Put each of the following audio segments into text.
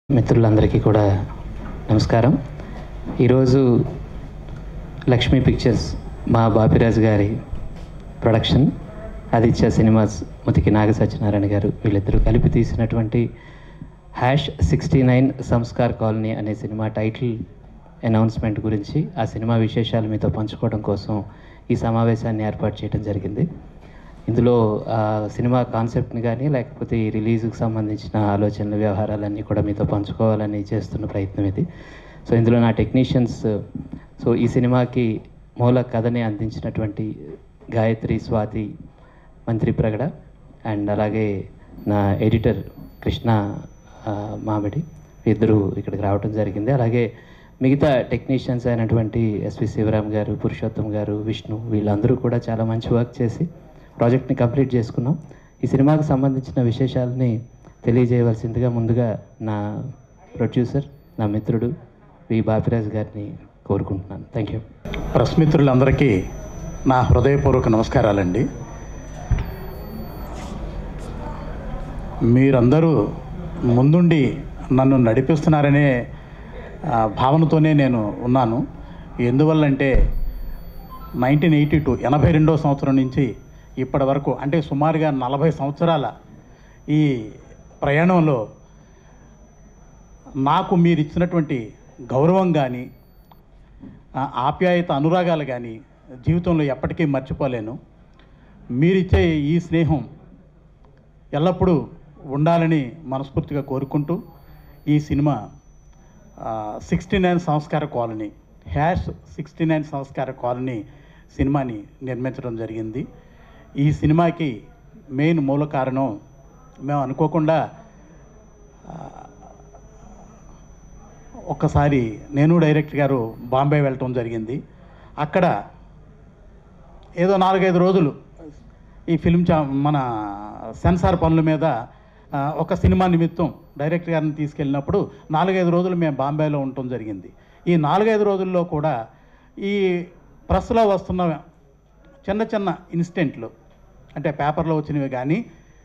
మిత్రులందరికీ కూడా నమస్కారం ఈరోజు లక్ష్మీ పిక్చర్స్ మా బాపిరాజు గారి ప్రొడక్షన్ ఆదిత్య సినిమాస్ ముతికి నాగ సత్యనారాయణ గారు వీళ్ళిద్దరూ కలిపి తీసినటువంటి hash sixty nine Sanskar colony అనే సినిమా టైటిల్ అనౌన్స్మెంట్ గురించి ఆ సినిమా విశేషాలు మీతో పంచుకోవడం కోసం ఈ సమావేశాన్ని ఏర్పాటు చేయడం జరిగింది ఇందులో ఆ, సినిమా కాన్సెప్ట్ని కానీ లేకపోతే ఈ రిలీజ్కి సంబంధించిన ఆలోచనలు వ్యవహారాలన్నీ కూడా మీతో పంచుకోవాలని చేస్తున్న ప్రయత్నం ఇది సో ఇందులో నా టెక్నీషియన్స్ సో ఈ సినిమాకి మూల కథని అందించినటువంటి గాయత్రి స్వాతి మంత్రి ప్రగడ అండ్ అలాగే నా ఎడిటర్ కృష్ణ ఆ, మామిడి ఇద్దరు ఇక్కడికి రావడం జరిగింది అలాగే మిగతా టెక్నీషియన్స్ అయినటువంటి ఎస్వి శివరామ్ గారు పురుషోత్తం గారు విష్ణు వీళ్ళందరూ కూడా చాలా మంచి వర్క్ చేసి ప్రాజెక్ట్ని కంప్లీట్ చేసుకున్నాం ఈ సినిమాకు సంబంధించిన విశేషాలని తెలియజేయవలసిందిగా ముందుగా నా ప్రొడ్యూసర్ నా మిత్రుడు వి బాపిరాజ్ గారిని కోరుకుంటున్నాను థ్యాంక్ యూ ప్రెస్ మిత్రులందరికీ నా హృదయపూర్వక నమస్కారాలండి మీరందరూ ముందుండి నన్ను నడిపిస్తున్నారనే ఆ, భావనతోనే నేను ఉన్నాను ఎందువల్లంటే నైన్టీన్ ఎయిటీ టూ ఎనభై రెండో సంవత్సరం నుంచి ఇప్పటి వరకు అంటే సుమారుగా నలభై సంవత్సరాల ఈ ప్రయాణంలో నాకు మీరు ఇచ్చినటువంటి గౌరవం కానీ ఆ ఆప్యాయత అనురాగాలు కానీ జీవితంలో ఎప్పటికీ మర్చిపోలేను మీరిచ్చే ఈ స్నేహం ఎల్లప్పుడూ ఉండాలని మనస్ఫూర్తిగా కోరుకుంటూ ఈ cinema sixty nine Sanskara colony hash sixty nine Sanskara colony సినిమాని నిర్మించడం జరిగింది ఈ సినిమాకి మెయిన్ మూల కారణం మేము అనుకోకుండా ఆ, ఒక్కసారి నేను డైరెక్టర్ గారు బాంబే వెళ్ళటం జరిగింది అక్కడ ఏదో నాలుగైదు రోజులు ఈ ఫిల్మ్ చా మన సెన్సార్ పనుల మీద ఆ, ఒక సినిమా నిమిత్తం డైరెక్టర్ గారిని తీసుకెళ్ళినప్పుడు నాలుగైదు రోజులు మేము బాంబేలో ఉండటం జరిగింది ఈ నాలుగైదు రోజుల్లో కూడా ఈ ప్రెస్లో వస్తున్న చిన్న చిన్న ఇన్సిడెంట్లు అంటే పేపర్లో వచ్చినవి కానీ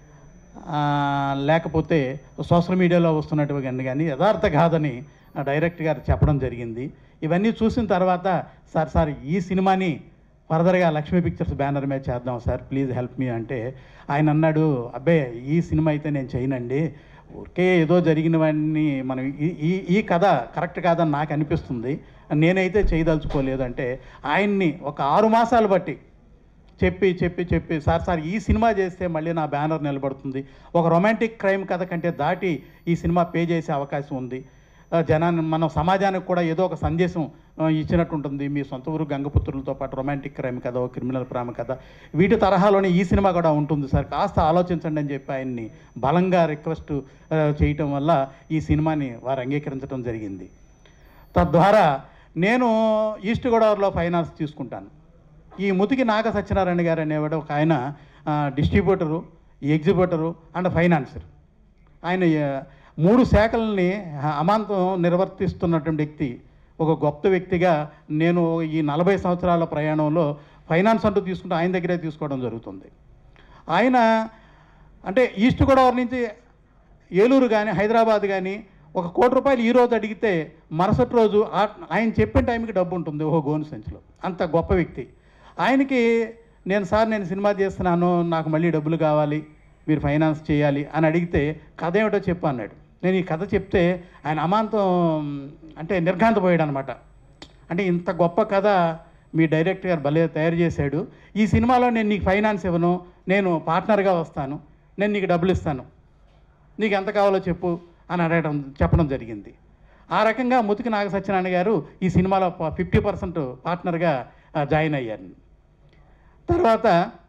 ఆ, లేకపోతే సోషల్ మీడియాలో వస్తున్నట్టుగా కానీ కానీ యథార్థ కాదని ఆ డైరెక్టర్ గారు చెప్పడం జరిగింది ఇవన్నీ చూసిన తర్వాత సార్ సార్ ఈ సినిమాని ఫర్దర్గా లక్ష్మీ పిక్చర్స్ బ్యానర్ మీద చేద్దాం సార్ ప్లీజ్ హెల్ప్ మీ అంటే ఆయన అన్నాడు అబ్బే ఈ సినిమా అయితే నేను చేయనండి ఊరికే ఏదో జరిగినవన్నీ మనం ఈ- ఈ ఈ కథ కరెక్ట్ కాదని నాకు అనిపిస్తుంది నేనైతే చేయదలుచుకోలేదు అంటే ఆయన్ని ఒక ఆరు మాసాలు బట్టి చెప్పి చెప్పి చెప్పి సార్ సార్ ఈ సినిమా చేస్తే మళ్ళీ నా బ్యానర్ నిలబడుతుంది ఒక రొమాంటిక్ క్రైమ్ కథ కంటే దాటి ఈ సినిమా పే చేసే అవకాశం ఉంది ఆ, జనాన్ని మన సమాజానికి కూడా ఏదో ఒక సందేశం ఆ, ఇచ్చినట్టు ఉంటుంది మీ సొంత ఊరు గంగపుత్రులతో పాటు రొమాంటిక్ క్రైమ్ కథ ఓ క్రిమినల్ ప్రేమ కథ వీటి తరహాలోనే ఈ సినిమా కూడా ఉంటుంది సార్ కాస్త ఆలోచించండి అని చెప్పి ఆయన్ని బలంగా రిక్వెస్ట్ ఆ, చేయటం వల్ల ఈ సినిమాని వారు అంగీకరించడం జరిగింది తద్వారా నేను ఈస్ట్ గోదావరిలో ఫైనాన్స్ తీసుకుంటాను ఈ ముతికి నాగ సత్యనారాయణ గారు అనేవాడు ఒక ఆయన ఆ, డిస్ట్రిబ్యూటరు ఎగ్జిబ్యూటరు అండ్ ఫైనాన్సర్ ఆయన ఆ, మూడు శాఖల్ని అమాంతం నిర్వర్తిస్తున్నటువంటి వ్యక్తి ఒక గొప్ప వ్యక్తిగా నేను ఈ నలభై సంవత్సరాల ప్రయాణంలో ఫైనాన్స్ అంటూ తీసుకుంటే ఆయన దగ్గరే తీసుకోవడం జరుగుతుంది ఆయన అంటే ఈస్ట్ గోదావరి నుంచి ఏలూరు కానీ హైదరాబాద్ కానీ ఒక కోటి రూపాయలు ఈ రోజు అడిగితే మరుసటి రోజు ఆ- ఆయన చెప్పిన టైంకి డబ్బు ఉంటుంది ఓహో గోను సంచిలో అంత గొప్ప వ్యక్తి ఆయనకి నేను సార్ నేను సినిమా చేస్తున్నాను నాకు మళ్ళీ డబ్బులు కావాలి మీరు ఫైనాన్స్ చేయాలి అని అడిగితే కథ ఏమిటో చెప్పు అన్నాడు నేను ఈ కథ చెప్తే ఆయన అమాంతం అంటే నిర్ఘాంతపోయాడు అనమాట అంటే ఇంత గొప్ప కథ మీ డైరెక్టర్ గారు భలే తయారు చేశాడు ఈ సినిమాలో నేను నీకు ఫైనాన్స్ ఇవ్వను నేను పార్ట్నర్గా వస్తాను నేను నీకు డబ్బులు ఇస్తాను నీకు ఎంత కావాలో చెప్పు అని అడగడం చెప్పడం జరిగింది ఆ రకంగా ముతికి నాగ సత్యనారాయణ గారు ఈ సినిమాలో ఫిఫ్టీ పర్సెంట్ పార్ట్నర్గా ఆ, జాయిన్ అయ్యారు తర్వాత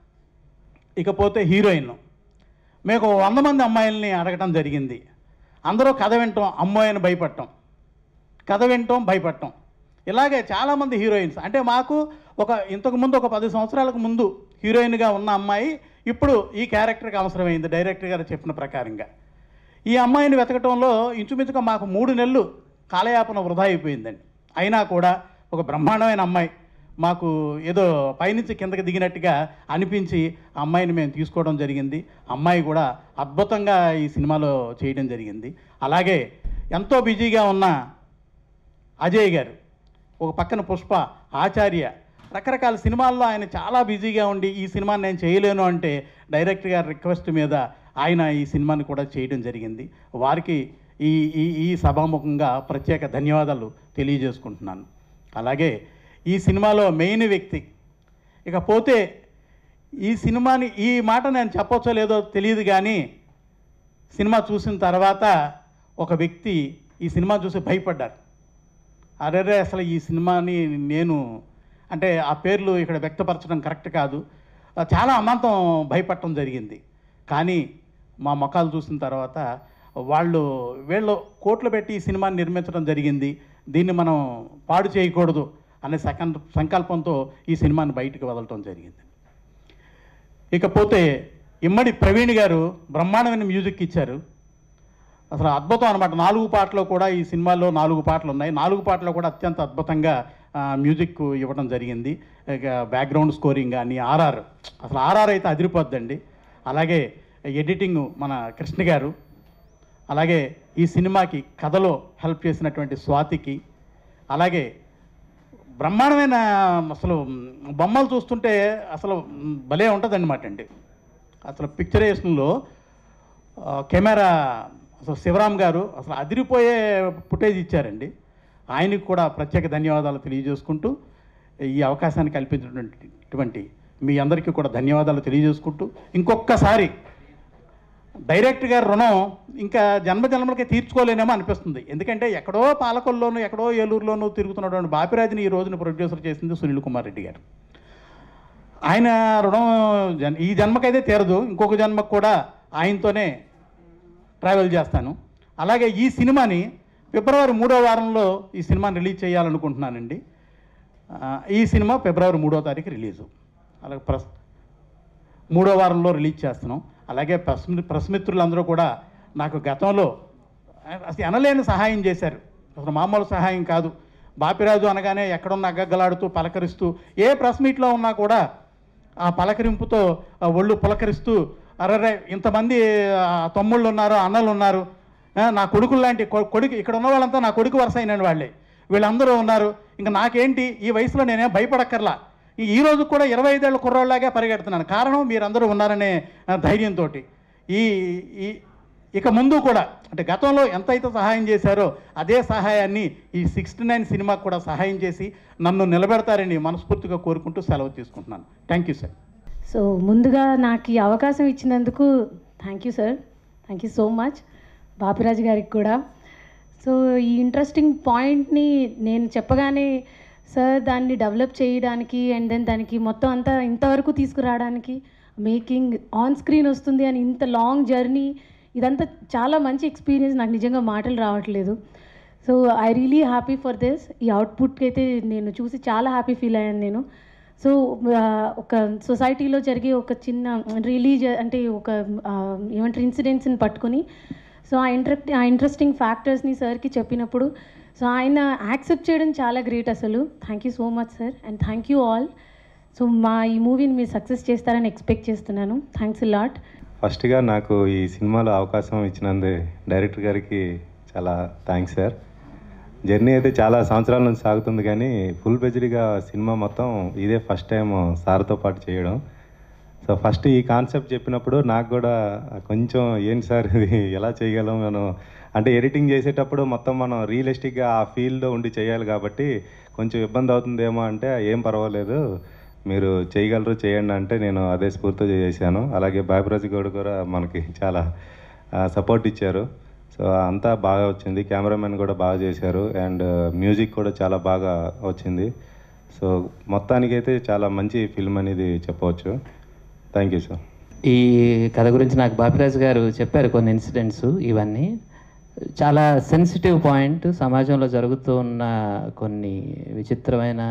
ఇకపోతే హీరోయిన్ మేము ఒక వంద మంది అమ్మాయిల్ని అడగటం జరిగింది అందరూ కథ వింటాం అమ్మాయిని భయపడటం కథ వినటం భయపడటం ఇలాగే చాలామంది హీరోయిన్స్ అంటే మాకు ఒక ఇంతకు ముందు ఒక పది సంవత్సరాలకు ముందు హీరోయిన్గా ఉన్న అమ్మాయి ఇప్పుడు ఈ క్యారెక్టర్కి అవసరమైంది డైరెక్టర్ గారు చెప్పిన ప్రకారంగా ఈ అమ్మాయిని వెతకటంలో ఇంచుమించుగా మాకు మూడు నెలలు కాలయాపన వృధా అయిపోయిందండి అయినా కూడా ఒక బ్రహ్మాండమైన అమ్మాయి మాకు ఏదో పైనుంచి కిందకి దిగినట్టుగా అనిపించి ఆ అమ్మాయిని మేము తీసుకోవడం జరిగింది అమ్మాయి కూడా అద్భుతంగా ఈ సినిమాలో చేయడం జరిగింది అలాగే ఎంతో బిజీగా ఉన్న అజయ్ గారు ఒక పక్కన పుష్ప ఆచార్య రకరకాల సినిమాల్లో ఆయన చాలా బిజీగా ఉండి ఈ సినిమాని నేను చేయలేను అంటే డైరెక్టర్ గారి రిక్వెస్ట్ మీద ఆయన ఈ సినిమాని కూడా చేయడం జరిగింది వారికి ఈ ఈ ఈ సభాముఖంగా ప్రత్యేక ధన్యవాదాలు తెలియజేసుకుంటున్నాను అలాగే ఈ సినిమాలో మెయిన్ వ్యక్తి ఇకపోతే ఈ సినిమాని ఈ మాట నేను చెప్పొచ్చో లేదో తెలియదు కానీ సినిమా చూసిన తర్వాత ఒక వ్యక్తి ఈ సినిమా చూసి భయపడ్డారు అరెరే అసలు ఈ సినిమాని నేను అంటే ఆ పేర్లు ఇక్కడ వ్యక్తపరచడం కరెక్ట్ కాదు ఆ, చాలా అమాంతం భయపడటం జరిగింది కానీ మా మొఖాలు చూసిన తర్వాత వాళ్ళు వీళ్ళు కోట్లు పెట్టి ఈ సినిమాని నిర్మించడం జరిగింది దీన్ని మనం పాడు చేయకూడదు అనే సెకండ్ సంకల్పంతో ఈ సినిమాని బయటకు వదలటం జరిగింది ఇకపోతే ఇమ్మడి ప్రవీణ్ గారు బ్రహ్మాండమైన మ్యూజిక్ ఇచ్చారు అసలు అద్భుతం అనమాట నాలుగు పాటలు కూడా ఈ సినిమాలో నాలుగు పాటలు ఉన్నాయి నాలుగు పాటలు కూడా అత్యంత అద్భుతంగా ఆ, మ్యూజిక్ ఇవ్వడం జరిగింది ఇక బ్యాక్గ్రౌండ్ స్కోరింగ్ కానీ ఆర్ఆర్ అసలు ఆర్ఆర్ అయితే అదిరిపోద్దండి అలాగే ఎడిటింగ్ మన కృష్ణ గారు అలాగే ఈ సినిమాకి కథలో హెల్ప్ చేసినటువంటి స్వాతికి అలాగే బ్రహ్మాండమైన అసలు బొమ్మలు చూస్తుంటే అసలు భలే ఉంటుందన్నమాట అండి అసలు పిక్చరేషన్లో ఆ, కెమెరా అసలు శివరామ్ గారు అసలు అదిరిపోయే ఫుటేజ్ ఇచ్చారండి ఆయనకు కూడా ప్రత్యేక ధన్యవాదాలు తెలియజేసుకుంటూ ఈ అవకాశాన్ని కల్పించినటువంటి మీ అందరికీ కూడా ధన్యవాదాలు తెలియజేసుకుంటూ ఇంకొకసారి డైరెక్టర్ గారి రుణం ఇంకా జన్మ జన్మలకి తీర్చుకోలేనేమో అనిపిస్తుంది ఎందుకంటే ఎక్కడో పాలకొల్లోనూ ఎక్కడో ఏలూరులోనూ తిరుగుతున్నటువంటి బాపిరాజుని ఈ రోజున ప్రొడ్యూసర్ చేసింది సునీల్ కుమార్ రెడ్డి గారు ఆయన రుణం జన్ ఈ జన్మకైతే తీరదు ఇంకొక జన్మకు కూడా ఆయనతోనే ట్రావెల్ చేస్తాను అలాగే ఈ సినిమాని ఫిబ్రవరి మూడో వారంలో ఈ సినిమాని రిలీజ్ చేయాలనుకుంటున్నానండి ఆ, ఈ సినిమా ఫిబ్రవరి మూడో తారీఖు రిలీజు అలాగే ప్రస్ మూడో వారంలో రిలీజ్ చేస్తున్నాం అలాగే ప్రెస్ ప్రెస్ మిత్రులందరూ కూడా నాకు గతంలో అసలు ఎనలేని సహాయం చేశారు అసలు మామూలు సహాయం కాదు బాపిరాజు అనగానే ఎక్కడున్న అగ్గగలాడుతూ పలకరిస్తూ ఏ ప్రెస్ మీట్లో ఉన్నా కూడా ఆ పలకరింపుతో ఆ ఒళ్ళు పులకరిస్తూ అరరే ఇంతమంది ఆ, తమ్ముళ్ళు ఉన్నారు అన్నలు ఉన్నారు ఆ, నా కొడుకులు లాంటి కొ- కొడుకు ఇక్కడ ఉన్న వాళ్ళంతా నా కొడుకు వరుస అయిన వాళ్ళే వీళ్ళందరూ ఉన్నారు ఇంకా నాకేంటి ఈ వయసులో నేనేం భయపడక్కర్లా ఈ ఈ రోజు కూడా ఇరవై ఐదేళ్ళ కుర్రోళ్ళలాగే పరిగెడుతున్నాను కారణం మీరందరూ ఉన్నారనే ఆ, ధైర్యంతో ఈ ఈ ఇక ముందు కూడా అంటే గతంలో ఎంతైతే సహాయం చేశారో అదే సహాయాన్ని ఈ సిక్స్టీ నైన్ సినిమాకు కూడా సహాయం చేసి నన్ను నిలబెడతారని మనస్ఫూర్తిగా కోరుకుంటూ సెలవు తీసుకుంటున్నాను థ్యాంక్ యూ సార్ సో ముందుగా నాకు ఈ అవకాశం ఇచ్చినందుకు thank you sir thank you so much Bapiraju గారికి కూడా సో ఈ ఇంట్రెస్టింగ్ పాయింట్ని నేను చెప్పగానే సార్ దాన్ని డెవలప్ చేయడానికి అండ్ దెన్ దానికి మొత్తం అంతా ఇంతవరకు తీసుకురావడానికి మేకింగ్ ఆన్ స్క్రీన్ వస్తుంది అని ఇంత లాంగ్ జర్నీ ఇదంతా చాలా మంచి ఎక్స్పీరియన్స్ నాకు నిజంగా మాటలు రావట్లేదు so I really happy for this ఈ అవుట్పుట్కి అయితే నేను చూసి చాలా హ్యాపీ ఫీల్ అయ్యాను నేను సో ఆ, ఒక సొసైటీలో జరిగే ఒక చిన్న రిలీజ్ అంటే ఒక ఆ, ఏమంటారు ఇన్సిడెంట్స్ని పట్టుకొని సో ఆ ఇంట్రెక్ట్ ఆ ఇంట్రెస్టింగ్ ఫ్యాక్టర్స్ని సార్కి చెప్పినప్పుడు సో ఆయన యాక్సెప్ట్ చేయడం చాలా గ్రేట్ అసలు thank you so much sir and thank you all so మా ఈ మూవీని మీరు సక్సెస్ చేస్తారని ఎక్స్పెక్ట్ చేస్తున్నాను థ్యాంక్స్ లాట్ ఫస్ట్గా నాకు ఈ సినిమాలో అవకాశం ఇచ్చినందు డైరెక్టర్ గారికి చాలా థ్యాంక్స్ సార్ జర్నీ అయితే చాలా సంవత్సరాల నుంచి సాగుతుంది కానీ ఫుల్ బెజ్డ్గా సినిమా మొత్తం ఇదే ఫస్ట్ టైం సార్తో పాటు చేయడం సో ఫస్ట్ ఈ కాన్సెప్ట్ చెప్పినప్పుడు నాకు కూడా కొంచెం ఏంటి సార్ ఇది ఎలా చేయగలం మనం అంటే ఎడిటింగ్ చేసేటప్పుడు మొత్తం మనం రియలిస్టిక్గా ఆ ఫీల్డ్లో ఉండి చేయాలి కాబట్టి కొంచెం ఇబ్బంది అవుతుందేమో అంటే ఏం పర్వాలేదు మీరు చేయగలరు చేయండి అంటే నేను అదే స్ఫూర్తితో చేశాను అలాగే బాబురాజు గౌడ్ కూడా మనకి చాలా సపోర్ట్ ఇచ్చారు సో అంతా బాగా వచ్చింది కెమెరామెన్ కూడా బాగా చేశారు అండ్ మ్యూజిక్ కూడా చాలా బాగా వచ్చింది సో మొత్తానికైతే చాలా మంచి ఫిల్మ్ అనేది చెప్పవచ్చు థ్యాంక్ యూ సార్ ఈ కథ గురించి నాకు బాపిరాజు గారు చెప్పారు కొన్ని ఇన్సిడెంట్స్ ఇవన్నీ చాలా సెన్సిటివ్ పాయింట్ సమాజంలో జరుగుతూ ఉన్న కొన్ని విచిత్రమైన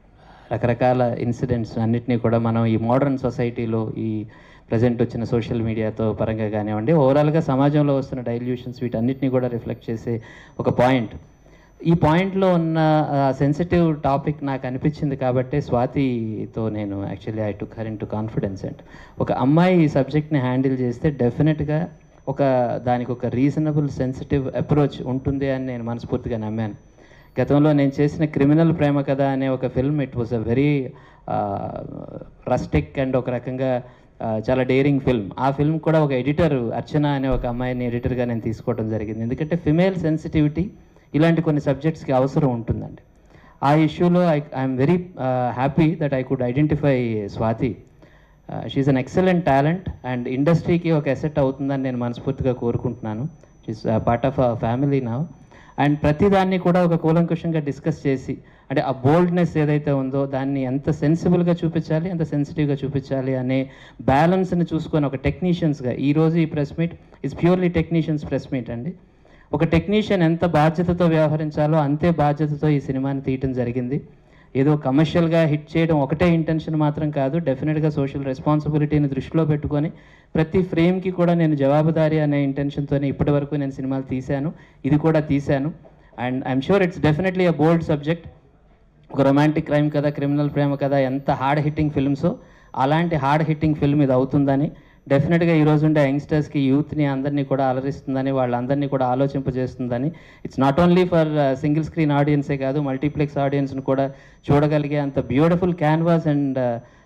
రకరకాల ఇన్సిడెంట్స్ అన్నిటినీ కూడా మనం ఈ మోడర్న్ సొసైటీలో ఈ ప్రజెంట్ వచ్చిన సోషల్ మీడియాతో పరంగా కానివ్వండి ఓవరాల్గా సమాజంలో వస్తున్న డైల్యూషన్స్ వీటన్నిటిని కూడా రిఫ్లెక్ట్ చేసే ఒక పాయింట్ ఈ పాయింట్లో ఉన్న సెన్సిటివ్ టాపిక్ నాకు అనిపించింది కాబట్టి స్వాతితో నేను actually I took her into confidence and ఒక అమ్మాయి ఈ సబ్జెక్ట్ని హ్యాండిల్ చేస్తే డెఫినెట్గా ఒక దానికి ఒక రీజనబుల్ సెన్సిటివ్ అప్రోచ్ ఉంటుంది అని నేను మనస్ఫూర్తిగా నమ్మాను గతంలో నేను చేసిన క్రిమినల్ ప్రేమ కథ అనే ఒక film it was a very rustic and ఒక రకంగా ఆ, చాలా డేరింగ్ ఫిల్మ్ ఆ ఫిల్మ్ కూడా ఒక ఎడిటర్ అర్చన అనే ఒక అమ్మాయిని ఎడిటర్గా నేను తీసుకోవడం జరిగింది ఎందుకంటే ఫిమేల్ సెన్సిటివిటీ ఇలాంటి కొన్ని సబ్జెక్ట్స్కి అవసరం ఉంటుందండి ఆ ఇష్యూలో I I'm very happy that I could identify Swathi she an excellent talent and ఇండస్ట్రీకి ఒక ఎసెట్ అవుతుందని నేను మనస్ఫూర్తిగా కోరుకుంటున్నాను she part of a family నా అండ్ ప్రతిదాన్ని కూడా ఒక కూలంకుషంగా డిస్కస్ చేసి అంటే ఆ బోల్డ్నెస్ ఏదైతే ఉందో దాన్ని ఎంత సెన్సిబుల్గా చూపించాలి ఎంత సెన్సిటివ్గా చూపించాలి అనే బ్యాలెన్స్ని చూసుకొని ఒక టెక్నీషియన్స్గా ఈరోజు ఈ press meet is purely technicians press meet అండి ఒక టెక్నీషియన్ ఎంత బాధ్యతతో వ్యవహరించాలో అంతే బాధ్యతతో ఈ సినిమాని తీయటం జరిగింది ఏదో కమర్షియల్గా హిట్ చేయడం ఒకటే ఇంటెన్షన్ మాత్రం కాదు డెఫినెట్గా సోషల్ రెస్పాన్సిబిలిటీని దృష్టిలో పెట్టుకొని ప్రతి ఫ్రేమ్కి కూడా నేను జవాబుదారీ అనే ఇంటెన్షన్తోనే ఇప్పటి వరకు నేను సినిమాలు తీశాను ఇది కూడా తీశాను and I'm sure it's definitely a bold subject ఒక రొమాంటిక్ క్రైమ్ కథ క్రిమినల్ ప్రేమ కథ ఎంత హార్డ్ హిట్టింగ్ ఫిల్మ్సో అలాంటి హార్డ్ హిట్టింగ్ ఫిల్మ్ ఇది అవుతుందని డెఫినెట్గా ఈ రోజు ఉండే యంగ్స్టర్స్కి యూత్ని అందరినీ కూడా అలరిస్తుందని వాళ్ళందరినీ కూడా ఆలోచింపజేస్తుందని it's not only for single screen ఆడియన్సే కాదు మల్టీప్లెక్స్ ఆడియన్స్ని కూడా చూడగలిగే అంత బ్యూటిఫుల్ క్యాన్వాస్ అండ్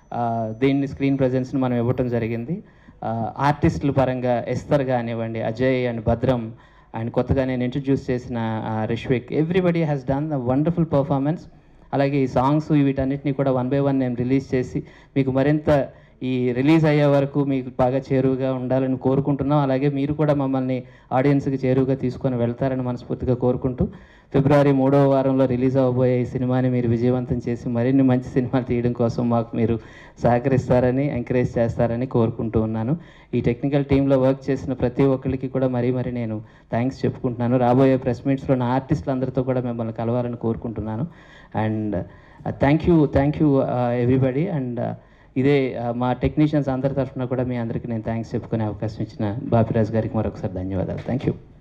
దీన్ని స్క్రీన్ ప్రజెన్స్ని మనం ఇవ్వటం జరిగింది ఆర్టిస్టుల పరంగా ఎస్తర్ కానివ్వండి అజయ్ అండ్ భద్రం అండ్ కొత్తగా నేను ఇంట్రడ్యూస్ చేసిన Rishvik everybody has done the wonderful performance అలాగే ఈ సాంగ్స్ వీటన్నిటిని కూడా వన్ బై వన్ నేను రిలీజ్ చేసి మీకు మరింత ఈ రిలీజ్ అయ్యే వరకు మీకు బాగా చేరువుగా ఉండాలని కోరుకుంటున్నాం అలాగే మీరు కూడా మమ్మల్ని ఆడియన్స్కి చేరువుగా తీసుకొని వెళ్తారని మనస్ఫూర్తిగా కోరుకుంటూ ఫిబ్రవరి మూడవ వారంలో రిలీజ్ అవ్వబోయే ఈ సినిమాని మీరు విజయవంతం చేసి మరిన్ని మంచి సినిమాలు తీయడం కోసం మాకు మీరు సహకరిస్తారని ఎంకరేజ్ చేస్తారని కోరుకుంటూ ఉన్నాను ఈ టెక్నికల్ టీంలో వర్క్ చేసిన ప్రతి ఒక్కరికి కూడా మరీ మరీ నేను థ్యాంక్స్ చెప్పుకుంటున్నాను రాబోయే ప్రెస్ మీట్స్లో నా ఆర్టిస్టులందరితో కూడా మిమ్మల్ని కలవాలని కోరుకుంటున్నాను and thank you thank you everybody and ఇదే ఆ, మా టెక్నీషియన్స్ అందరి తరఫున కూడా మీ అందరికీ నేను థ్యాంక్స్ చెప్పుకునే అవకాశం ఇచ్చిన బాపిరాజ్ గారికి మరొకసారి ధన్యవాదాలు థ్యాంక్ యూ